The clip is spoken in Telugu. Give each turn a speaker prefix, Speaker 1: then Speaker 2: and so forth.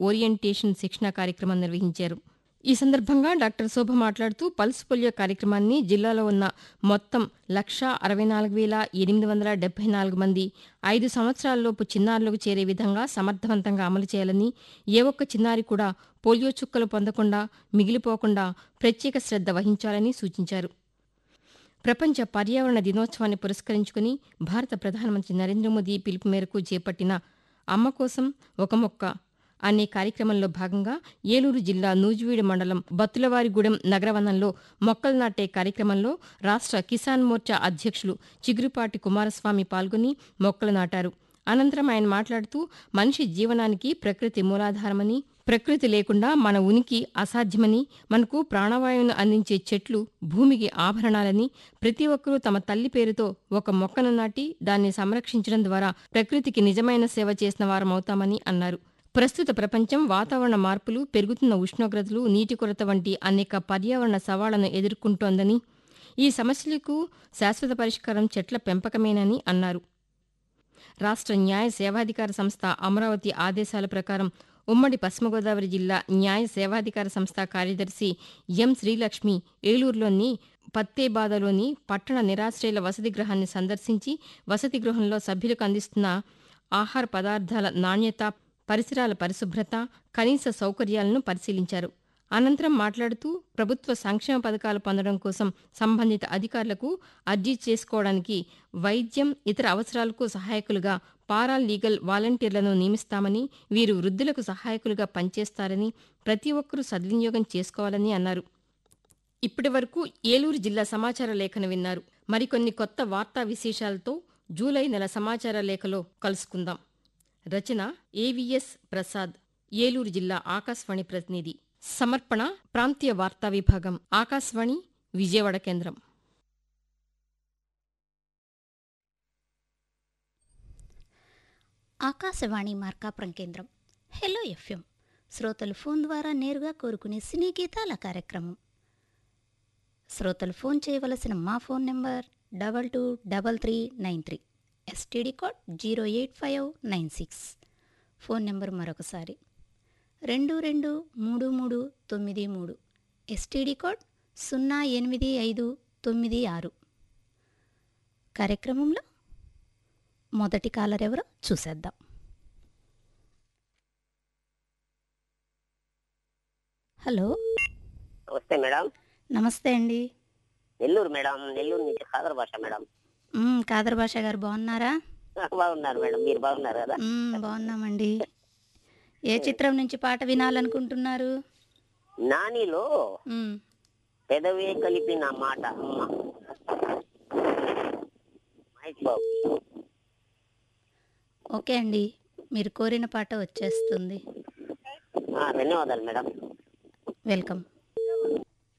Speaker 1: ఓరియంటేషన్ శిక్షణ కార్యక్రమం నిర్వహించారు ఈ సందర్భంగా డాక్టర్ శోభ మాట్లాడుతూ పల్స్ పోలియో కార్యక్రమాన్ని జిల్లాలో ఉన్న మొత్తం లక్షా అరవై నాలుగు వేల ఎనిమిది వందల డెబ్బై నాలుగు మంది ఐదు సంవత్సరాలలోపు చిన్నారులకు చేరే విధంగా సమర్థవంతంగా అమలు చేయాలని ఏ ఒక్క చిన్నారి కూడా పోలియో చుక్కలు పొందకుండా మిగిలిపోకుండా ప్రత్యేక శ్రద్ధ వహించాలని సూచించారు ప్రపంచ పర్యావరణ దినోత్సవాన్ని పురస్కరించుకుని భారత ప్రధానమంత్రి నరేంద్ర మోదీ పిలుపు మేరకు చేపట్టిన అమ్మ కోసం ఒక మొక్క అనే కార్యక్రమంలో భాగంగా ఏలూరు జిల్లా నూజివీడు మండలం బత్తులవారిగూడెం నగరవనంలో మొక్కలు నాటే కార్యక్రమంలో రాష్ట్ర కిసాన్ మోర్చా అధ్యక్షులు చిగురుపాటి కుమారస్వామి పాల్గొని మొక్కలు నాటారు అనంతరం ఆయన మాట్లాడుతూ మనిషి జీవనానికి ప్రకృతి మూలాధారమని ప్రకృతి లేకుండా మన ఉనికి అసాధ్యమని మనకు ప్రాణవాయువును అందించే చెట్లు భూమికి ఆభరణాలని ప్రతి ఒక్కరూ తమ తల్లి పేరుతో ఒక మొక్కను నాటి దాన్ని సంరక్షించడం ద్వారా ప్రకృతికి నిజమైన సేవ చేసిన వారమవుతామని అన్నారు ప్రస్తుత ప్రపంచం వాతావరణ మార్పులు పెరుగుతున్న ఉష్ణోగ్రతలు నీటి కొరత వంటి అనేక పర్యావరణ సవాళ్లను ఎదుర్కొంటోందని ఈ సమస్యలకు శాశ్వత పరిష్కారం చెట్ల పెంపకమేనని అన్నారు రాష్ట్ర న్యాయ సేవాధికార సంస్థ అమరావతి ఆదేశాల ప్రకారం ఉమ్మడి పశ్చిమ గోదావరి జిల్లా న్యాయ సేవాధికార సంస్థ కార్యదర్శి ఎం శ్రీలక్ష్మి ఏలూరులోని పత్తేబాదలోని పట్టణ నిరాశ్రయుల వసతి గృహాన్ని సందర్శించి వసతి గృహంలో సభ్యులకు అందిస్తున్న ఆహార పదార్థాల నాణ్యత పరిసరాల పరిశుభ్రత కనీస సౌకర్యాలను పరిశీలించారు అనంతరం మాట్లాడుతూ ప్రభుత్వ సంక్షేమ పథకాలు పొందడం కోసం సంబంధిత అధికారులకు అర్జీ చేసుకోవడానికి వైద్యం ఇతర అవసరాలకు సహాయకులుగా పారా లీగల్ వాలంటీర్లను నియమిస్తామని వీరు వృద్ధులకు సహాయకులుగా పనిచేస్తారని ప్రతి ఒక్కరూ సద్వినియోగం చేసుకోవాలని అన్నారు ఇప్పటి వరకు ఏలూరు జిల్లా సమాచార లేఖను విన్నారు మరికొన్ని కొత్త వార్తా విశేషాలతో జూలై నెల సమాచార లేఖలో కలుసుకుందాం రచన ఏవిఎస్ ప్రసాద్ ఏలూరు జిల్లా ఆకాశవాణి ప్రతినిధి సమర్పణ ప్రాంతీయ వార్తా విభాగం ఆకాశవాణి విజయవాడ కేంద్రం
Speaker 2: ఆకాశవాణి మార్కాపురం కేంద్రం హెలో ఎఫ్ఎం శ్రోతలు ఫోన్ ద్వారా నేరుగా కోరుకునే సినీ గీతాల కార్యక్రమం శ్రోతలు ఫోన్ చేయవలసిన మా phone number double two double three nine three STD code zero eight five nine six phone number మరొకసారి రెండు రెండు మూడు మూడు తొమ్మిది మూడు ఎస్టీడీ కోడ్ సున్నా ఎనిమిది ఐదు తొమ్మిది ఆరు కార్యక్రమంలో మొదటి కాలర్ ఎవరో చూసేద్దాం హలో
Speaker 3: నమస్తే మేడం
Speaker 2: నమస్తే అండి
Speaker 3: నెల్లూరు మేడం నెల్లూరు నుంచి ఖాదర్ భాష మేడం
Speaker 2: మ్మ్, కాదర్ భాష గారు బాగున్నారా
Speaker 3: బాగున్నారు మేడం మీరు బాగున్నారు కదా
Speaker 2: మ్మ్, బాగున్నామండి ఏ చిత్రం నుంచి పాట వినాలనుకుంటున్నారు
Speaker 3: నానిలో
Speaker 2: మ్మ్,
Speaker 3: పెదవే కలిపిన మాట అమ్మ మహేష్ బాబు
Speaker 2: ఓకే అండి మీరు కోరిన పాట వచ్చేస్తుంది
Speaker 3: ఆ, ధన్యవాదాలు మేడం
Speaker 2: వెల్కమ్